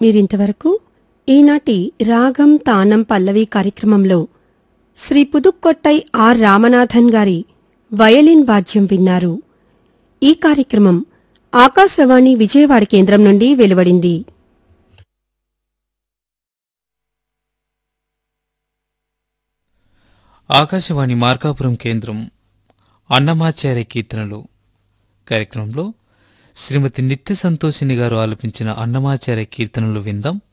మీరింతవరకు ఈనాటి రాగం తానం పల్లవి కార్యక్రమంలో శ్రీ పుదుక్కొట్టై ఆర్ రామనాథన్ గారి వయలిన్ వాద్యం విన్నారు ఈ కార్యక్రమం ఆకాశవాణి విజయవాడ కేంద్రం నుండి వెలువడింది ఆకాశవాణి మార్కాపురం కేంద్రం అన్నమాచార్య కీర్తనలు కార్యక్రమంలో శ్రీమతి నిత్య సంతోషిని గారు ఆలపించిన అన్నమాచార్య కీర్తనలు విందాం